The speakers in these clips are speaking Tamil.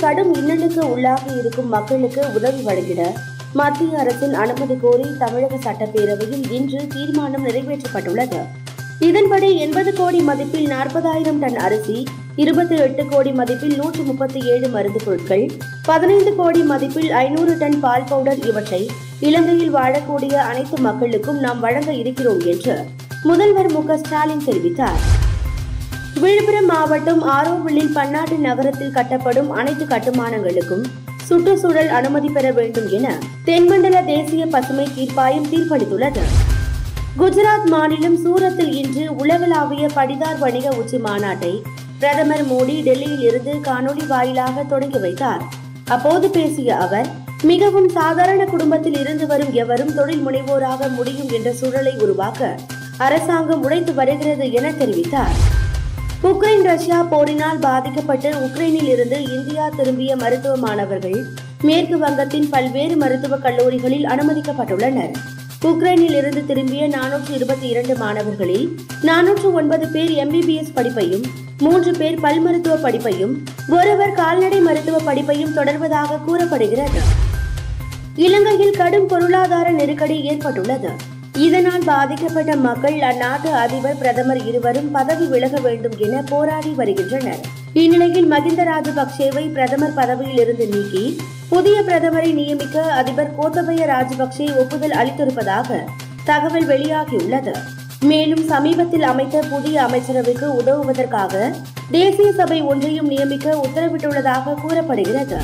கடும் இன்னலுக்கு உள்ளாகி இருக்கும் மக்களுக்கு உதவி வழங்கிட மத்திய அரசின் அனுமதி கோரி தமிழக சட்டப்பேரவையில் இன்று தீர்மானம் நிறைவேற்றப்பட்டுள்ளது இதன்படி எண்பது கோடி மதிப்பில் நாற்பதாயிரம் டன் அரிசி இருபத்தி எட்டு கோடி மதிப்பில் நூற்று முப்பத்தி ஏழு மருந்து பொருட்கள் பதினைந்து கோடி மதிப்பில் ஐநூறு டன் பால் பவுடர் இவற்றை இலங்கையில் வாழக்கூடிய அனைத்து மக்களுக்கும் நாம் வழங்க இருக்கிறோம் என்று முதல்வர் மு க ஸ்டாலின் தெரிவித்தார் விழுப்புரம் மாவட்டம் ஆரோவில்லில் பன்னாட்டு நகரத்தில் கட்டப்படும் அனைத்து கட்டுமானங்களுக்கும் சுற்றுச்சூழல் அனுமதி பெற வேண்டும் என தென்மண்டல தேசிய பசுமை தீர்ப்பாயம் தீர்ப்பளித்துள்ளது குஜராத் மாநிலம் சூரத்தில் இன்று உலகளாவிய படிதார் வணிக உச்சி மாநாட்டை பிரதமர் மோடி டெல்லியில் இருந்து காணொலி வாயிலாக தொடங்கி வைத்தார் அப்போது பேசிய அவர் மிகவும் சாதாரண குடும்பத்தில் இருந்து வரும் எவரும் தொழில் முனைவோராக முடியும் என்ற சூழலை உருவாக்க அரசாங்கம் உழைத்து வருகிறது என தெரிவித்தார் உக்ரைன் ரஷ்யா போரினால் பாதிக்கப்பட்டு உக்ரைனில் இருந்து இந்தியா திரும்பிய மருத்துவ மாணவர்கள் மேற்கு வங்கத்தின் பல்வேறு மருத்துவக் கல்லூரிகளில் அனுமதிக்கப்பட்டுள்ளனர் உக்ரைனில் இருந்து திரும்பிய நானூற்று இருபத்தி இரண்டு மாணவர்களில் நானூற்று ஒன்பது பேர் எம்பிபிஎஸ் படிப்பையும் மூன்று பேர் பல் மருத்துவ படிப்பையும் ஒருவர் கால்நடை மருத்துவ படிப்பையும் தொடர்வதாக கூறப்படுகிறது இலங்கையில் கடும் பொருளாதார நெருக்கடி ஏற்பட்டுள்ளது இதனால் பாதிக்கப்பட்ட மக்கள் அந்நாட்டு அதிபர் பிரதமர் இருவரும் பதவி விலக வேண்டும் என போராடி வருகின்றனர் இந்நிலையில் மகிந்த ராஜபக்சேவை பிரதமர் பதவியில் இருந்து நீக்கி புதிய பிரதமரை நியமிக்க அதிபர் கோத்தபய ராஜபக்சே ஒப்புதல் அளித்திருப்பதாக தகவல் வெளியாகியுள்ளது மேலும் சமீபத்தில் அமைத்த புதிய அமைச்சரவைக்கு உதவுவதற்காக தேசிய சபை ஒன்றையும் நியமிக்க உத்தரவிட்டுள்ளதாக கூறப்படுகிறது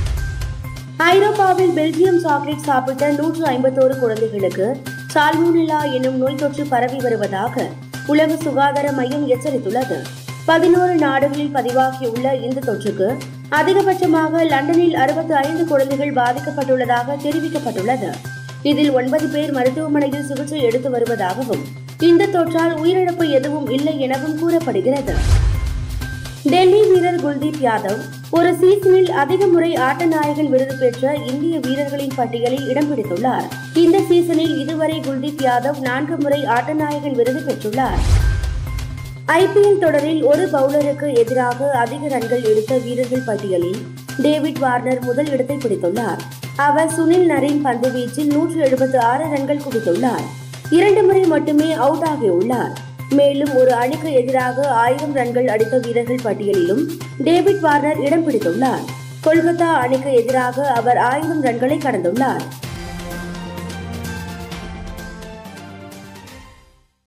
ஐரோப்பாவில் பெல்ஜியம் சாக்லேட் சாப்பிட்ட நூற்று ஐம்பத்தோரு குழந்தைகளுக்கு சால்மோனிலா என்னும் நோய் தொற்று பரவி வருவதாக உலக சுகாதார மையம் எச்சரித்துள்ளது பதினோரு நாடுகளில் பதிவாகியுள்ள இந்த தொற்றுக்கு அதிகபட்சமாக லண்டனில் அறுபத்தி ஐந்து குழந்தைகள் பாதிக்கப்பட்டுள்ளதாக தெரிவிக்கப்பட்டுள்ளது இதில் ஒன்பது பேர் மருத்துவமனையில் சிகிச்சை எடுத்து வருவதாகவும் இந்த தொற்றால் உயிரிழப்பு எதுவும் இல்லை எனவும் கூறப்படுகிறது டெல்லி வீரர் குல்தீப் யாதவ் ஒரு சீசனில் அதிக முறை ஆட்ட நாயகன் விருது பெற்ற இந்திய வீரர்களின் பட்டியலில் இடம் பிடித்துள்ளார் இந்த சீசனில் இதுவரை குல்தீப் யாதவ் நான்கு முறை ஆட்ட நாயகன் விருது பெற்றுள்ளார் ஐபிஎல் தொடரில் ஒரு பவுலருக்கு எதிராக அதிக ரன்கள் எடுத்த வீரர்கள் பட்டியலில் டேவிட் வார்னர் முதல் இடத்தை பிடித்துள்ளார் அவர் சுனில் நரேன் பந்து வீச்சில் நூற்று எழுபத்தி ஆறு ரன்கள் குவித்துள்ளார் இரண்டு முறை மட்டுமே அவுட் ஆகியுள்ளார் மேலும் ஒரு அணிக்கு எதிராக ஆயிரம் ரன்கள் அடித்த வீரர்கள் பட்டியலிலும் டேவிட் வார்னர் இடம் பிடித்துள்ளார் கொல்கத்தா அணிக்கு எதிராக அவர் ஆயிரம் ரன்களை கடந்துள்ளார்